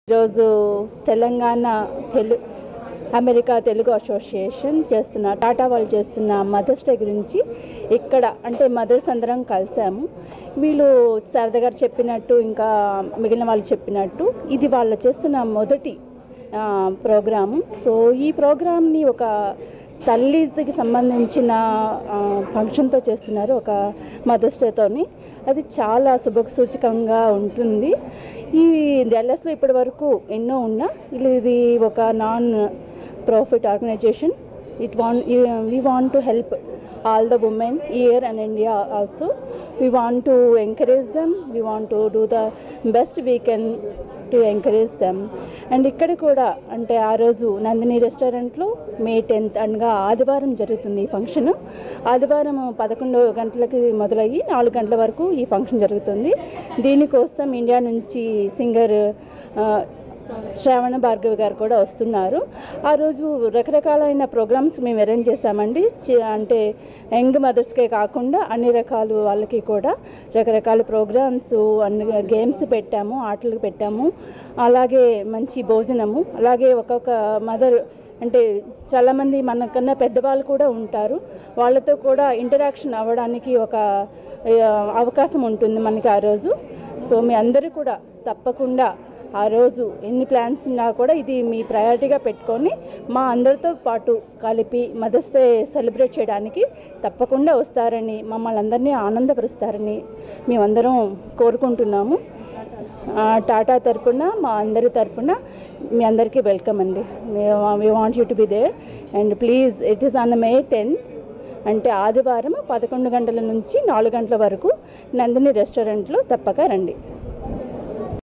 ఈరోజు తెలంగాణ తెలు America Telugu association చేస్తున్న టాటా వాళ్ళు చేస్తున్న మదర్స్ డే గురించి ఇక్కడ అంటే మదర్స్ అందరం కలిసాము వీళ్ళు సరదా గారు చెప్పినట్టు ఇంకా మిగిలిన వాళ్ళు చెప్పినట్టు ఇది వాళ్ళు చేస్తున్న మొదటి ఆ, ప్రోగ్రాము సో ఈ ప్రోగ్రామ్ని ఒక తల్లికి సంబంధించిన ఆ, ఫంక్షన్తో చేస్తున్నారు ఒక మదర్స్ డేతోని అది చాలా శుభ సూచకంగా ఉంటుంది ఈ డెల్లస్లో ఇప్పటి వరకు ఎన్నో ఉన్నా ఇది ఒక non profit organisation it want we want to help all the women year and India also we want to encourage them we want to do the best we can to encourage them and ఇక్కడ కూడా అంటే ఆ రోజు నందిని రెస్టారెంట్లో మే tenth అనగా ఆదివారం జరుగుతుంది ఈ ఫంక్షన్ ఆదివారం పదకొండు గంటలకి మొదలయ్యి నాలుగు గంటల వరకు ఈ ఫంక్షన్ జరుగుతుంది దీనికోసం ఇండియా నుంచి సింగర్ శ్రావణ భార్గవి గారు కూడా వస్తున్నారు ఆ రోజు రకరకాలైన ప్రోగ్రామ్స్ మేము అరేంజ్ చేశామండి చి- అంటే యంగ్ మదర్స్కే కాకుండా అన్ని రకాల వాళ్ళకి కూడా రకరకాల ప్రోగ్రామ్స్ అన్ని గేమ్స్ పెట్టాము ఆటలు పెట్టాము అలాగే మంచి భోజనము అలాగే ఒక్కొక్క మదర్ అంటే చాలామంది మనకన్నా పెద్దవాళ్ళు కూడా ఉంటారు వాళ్ళతో కూడా ఇంటరాక్షన్ అవ్వడానికి ఒక ఆ, అవకాశం ఉంటుంది మనకి ఆ రోజు సో మీ అందరూ కూడా తప్పకుండా ఆ రోజు ఎన్ని ప్లాన్స్ ఉన్నా కూడా ఇది మీ ప్రయారిటీగా పెట్టుకొని మా అందరితో పాటు కలిపి మదర్స్ డే సెలబ్రేట్ చేయడానికి తప్పకుండా వస్తారని మమ్మల్ని అందరినీ ఆనందపరుస్తారని మేమందరం కోరుకుంటున్నాము ఆ, టాటా తరపున మా అందరి తరపున మీ అందరికీ వెల్కమ్ అండి we want you to be there and please it is on May tenth అంటే ఆదివారం పదకొండు గంటల నుంచి నాలుగు గంటల వరకు నందిని రెస్టారెంట్లో తప్పక రండి